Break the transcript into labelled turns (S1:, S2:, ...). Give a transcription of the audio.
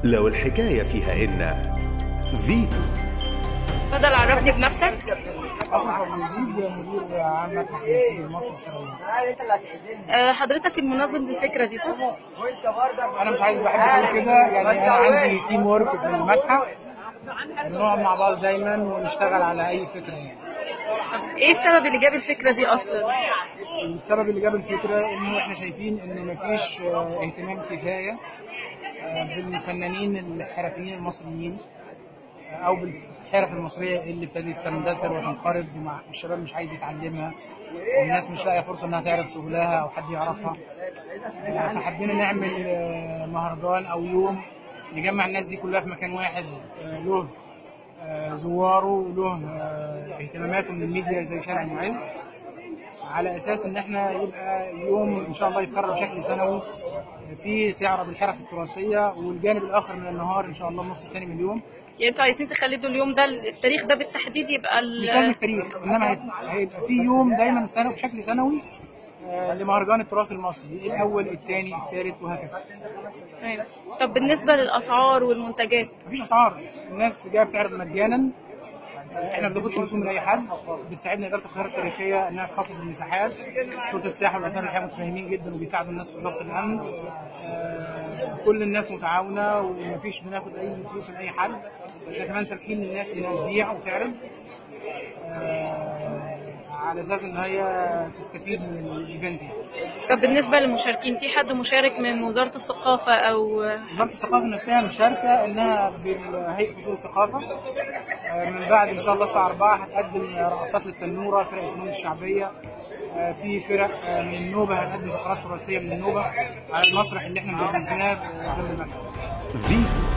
S1: لو الحكاية فيها إن فيتو
S2: اتفضل عرفني بنفسك
S3: أشرف أبو يزيد مدير عام متحف النسيج المصري الشرقية.
S2: آه، حضرتك المنظم للفكره دي صح؟
S3: أنا مش عايز بحب أقول كده يعني أنا عندي تيم ورك في المتحف بنقعد مع بعض دايما ونشتغل على أي فكرة يعني.
S2: طب ايه السبب اللي جاب الفكره دي اصلا؟
S3: السبب اللي جاب الفكرة إنه إحنا شايفين إن مفيش آه، اهتمام كفاية آه، بالفنانين الحرفيين المصريين آه، أو بالحرف المصرية اللي ابتدت تندثر وتنقرض ومع- والشباب مش عايز يتعلمها والناس مش لاقية فرصة إنها تعرف شغلها أو حد يعرفها آه، فحبينا نعمل آه، مهرجان أو يوم نجمع الناس دي كلها في مكان واحد آه، له آه، زواره وله آه، اهتماماته من الميديا زي شارع المعز على اساس ان احنا يبقى يوم ان شاء الله يتكرر بشكل سنوي فيه تعرض الحرف التراثيه والجانب الاخر من النهار ان شااء الله النص الثاني من اليوم
S2: يعني انتوا عايزين تخلدوا اليوم ده التاريخ ده بالتحديد يبقى ال-
S3: مش لازم التاريخ انما هيت- هيبقى في يوم دايما سنوي بشكل سنوي آه، لمهرجان التراث المصري الاول الثاني الثالث وهكذا
S2: أيوة. طب بالنسبه للاسعار والمنتجات
S3: مفيش اسعار الناس جايه بتعرض مجانا احنا ما بناخدش رسوم من اي حد بتساعدنا اداره القاهره التاريخيه انها تخصص المساحات شرطه السياحه والاثار الحقيقه متفاهمين جدا وبيساعدوا الناس في ضبط الامن آه، كل الناس متعاونه ومفيش بناخد اي فلوس من اي حد احنا كمان سالكين للناس انها تبيع وتعرض آه، على اساس ان هي تستفيد من الايفنت يعني
S2: طب بالنسبه للمشاركين في حد مشارك من وزاره الثقافه او
S3: وزاره الثقافه نفسها مشاركه انها بهيئه اصول الثقافه آه، من بعد ان شاء الله الساعه 4 هتقدم رقصات للتنوره فرق الفنون الشعبيه آه، في فرق آه، من النوبه هتقدم فقرات تراثيه من النوبه على المسرح اللي احنا مجهزيناه جنب المتحف
S1: فيتو